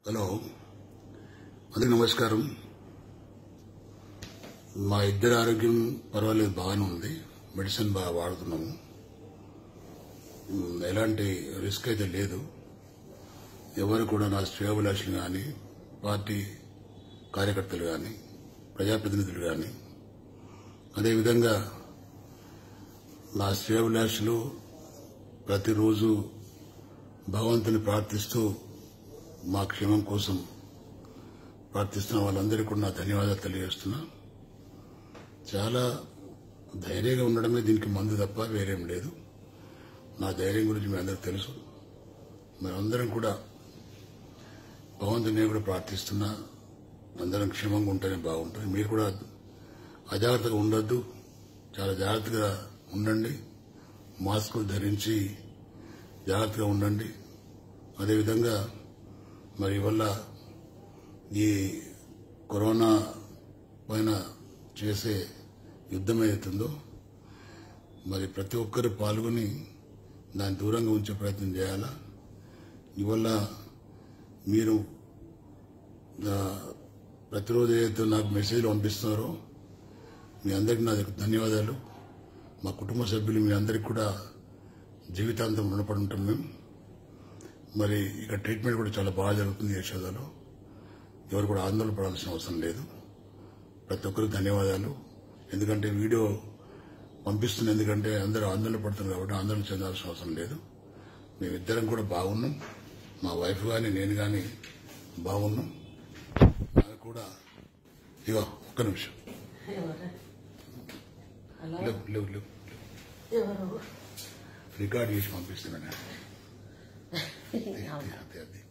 hello అందరికి నమస్కారం మా ఇద్దరి ఆరోగ్యం పర్వాలేదు బాగానే ఉంది మెడిసిన్ బాగా వాడుతున్నాము ఉమ్, ఎలాంటి రిస్క్ అయితే లేదు ఎవరు కూడా నా శ్రేయోభిలాషులు కానీ పార్టీ కార్యకర్తలు కానీ ప్రజాప్రతినిధులు కానీ అదేవిధంగా నా శ్రేయోభిలాషులు ప్రతిరోజు భగవంతుని ప్రార్థిస్తూ మా క్షేమం కోసం ప్రార్థిస్తున్న వాళ్ళందరికీ కూడా నా ధన్యవాదాలు తెలియజేస్తున్నా చాలా ధైర్యంగా ఉండడమే దీనికి మందు తప్ప వేరేం లేదు నా ధైర్యం గురించి మీ అందరికీ తెలుసు మనందరం కూడా భగవంతుని నేను కూడా ప్రార్థిస్తున్నా అందరం క్షేమంగా ఉంటేనే బాగుంటుంది మీరు కూడా అజాగ్రత్తగా ఉండొద్దు చాలా జాగ్రత్తగా ఉండండి మాస్కులు ధరించి జాగ్రత్తగా ఉండండి అదేవిధంగా మరి వల్ల ఈ కరోనా పైన చేసే యుద్ధం ఏదైతుందో మరి ప్రతి ఒక్కరు పాల్గొని దాన్ని దూరంగా ఉంచే ప్రయత్నం చేయాలా ఇవల్ల మీరు ఆ, ప్రతిరోజు ఏదైతే నాకు మెసేజ్లు పంపిస్తున్నారో మీ అందరికీ నా ధన్యవాదాలు మా కుటుంబ సభ్యులు మీ అందరికీ కూడా జీవితాంతం రుణపడి ఉంటాం మేము మరి ఇక ట్రీట్మెంట్ కూడా చాలా బాగా జరుగుతుంది యశోదలో ఎవరు కూడా ఆందోళన పడాల్సిన అవసరం లేదు ప్రతి ఒక్కరికి ధన్యవాదాలు ఎందుకంటే వీడియో పంపిస్తుంది ఎందుకంటే అందరూ ఆందోళన పడుతున్నారు కాబట్టి ఆందోళన చెందాల్సిన అవసరం లేదు మేమిద్దరం కూడా బాగున్నాం మా వైఫ్ కానీ నేను కానీ బాగున్నాం నాకు కూడా ఇగో ఒక్క నిమిషం ఎవరు అలా లేవు లేవు లేవు ఎవరు రికార్డ్ చేసి పంపిస్తున్నాను అది అది అది